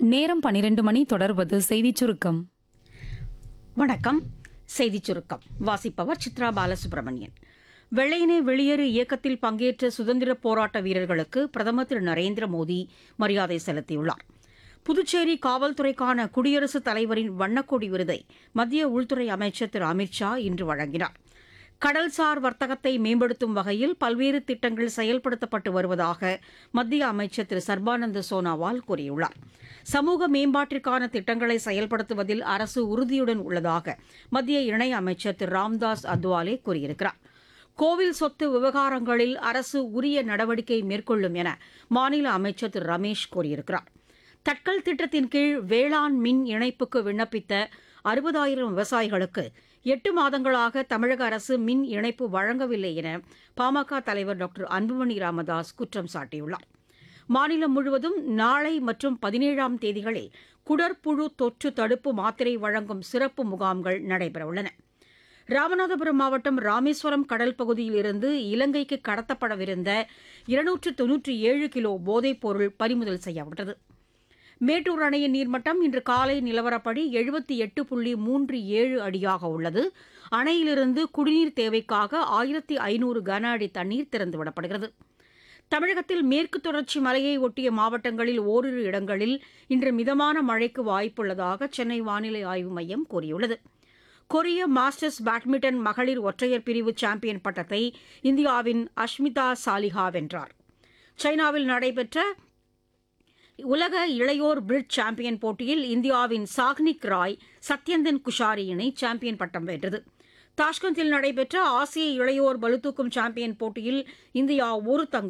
நேரம் பனிரெண்டு மணி தொடர்வது செய்திச் சுருக்கம் வணக்கம் செய்திச் சுருக்கம் வாசிப்பவர் சித்ரா பாலசுப்ரமணியன் வெள்ளையனே வெளியேறு இயக்கத்தில் பங்கேற்ற சுதந்திர போராட்ட வீரர்களுக்கு பிரதமர் திரு நரேந்திர மோடி மரியாதை செலுத்தியுள்ளார் புதுச்சேரி காவல்துறைக்கான குடியரசுத் தலைவரின் வண்ணக்கொடி விருதை மத்திய உள்துறை அமைச்சர் திரு அமித்ஷா இன்று வழங்கினார் கடல்சார் வர்த்தகத்தை மேம்படுத்தும் வகையில் பல்வேறு திட்டங்கள் செயல்படுத்தப்பட்டு வருவதாக மத்திய அமைச்சர் திரு சர்பானந்த சோனாவால் கூறியுள்ளார் சமூக மேம்பாட்டிற்கான திட்டங்களை செயல்படுத்துவதில் அரசு உறுதியுடன் உள்ளதாக மத்திய இணை அமைச்சர் திரு ராம்தாஸ் அத்வாலே கூறியிருக்கிறார் கோவில் சொத்து விவகாரங்களில் அரசு உரிய நடவடிக்கை மேற்கொள்ளும் என மாநில அமைச்சர் திரு ரமேஷ் கூறியிருக்கிறார் தட்கல் திட்டத்தின் கீழ் வேளாண் மின் இணைப்புக்கு விண்ணப்பித்த அறுபதாயிரம் விவசாயிகளுக்கு எட்டு மாதங்களாக தமிழக அரசு மின் இணைப்பு வழங்கவில்லை என பாமக தலைவர் டாக்டர் அன்புமணி ராமதாஸ் குற்றம் சாட்டியுள்ளார் மாநிலம் முழுவதும் நாளை மற்றும் பதினேழாம் தேதிகளில் குடற்புழு தொற்று தடுப்பு மாத்திரை வழங்கும் சிறப்பு முகாம்கள் நடைபெறவுள்ளன ராமநாதபுரம் மாவட்டம் ராமேஸ்வரம் கடல் பகுதியில் இருந்து இலங்கைக்கு கடத்தப்படவிருந்த இருநூற்று தொன்னூற்றி ஏழு கிலோ போதைப் பொருள் பறிமுதல் செய்யப்பட்டது மேட்டூர் அணையின் நீர்மட்டம் இன்று காலை நிலவரப்படி எழுபத்தி எட்டு புள்ளி மூன்று ஏழு அடியாக உள்ளது அணையிலிருந்து குடிநீர் தேவைக்காக ஆயிரத்தி ஐநூறு கன அடி தண்ணீர் திறந்துவிடப்படுகிறது தமிழகத்தில் மேற்கு தொடர்ச்சி மலையை ஒட்டிய மாவட்டங்களில் ஓரிரு இடங்களில் இன்று மிதமான மழைக்கு வாய்ப்புள்ளதாக சென்னை வானிலை ஆய்வு மையம் கூறியுள்ளது கொரிய மாஸ்டர்ஸ் பேட்மிண்டன் மகளிர் ஒற்றையர் பிரிவு சாம்பியன் பட்டத்தை இந்தியாவின் அஷ்மிதா சாலிஹா வென்றார் சைனாவில் நடைபெற்ற உலக இளையோர் பிரிட்ஜ் சாம்பியன் போட்டியில் இந்தியாவின் சாக்னிக் ராய் சத்யந்தன் குஷாரி இணை சாம்பியன் பட்டம் வென்றது தாஷ்கந்தில் நடைபெற்ற ஆசிய இளையோர் பளுதூக்கும் சாம்பியன் போட்டியில் இந்தியா ஒரு தங்கம்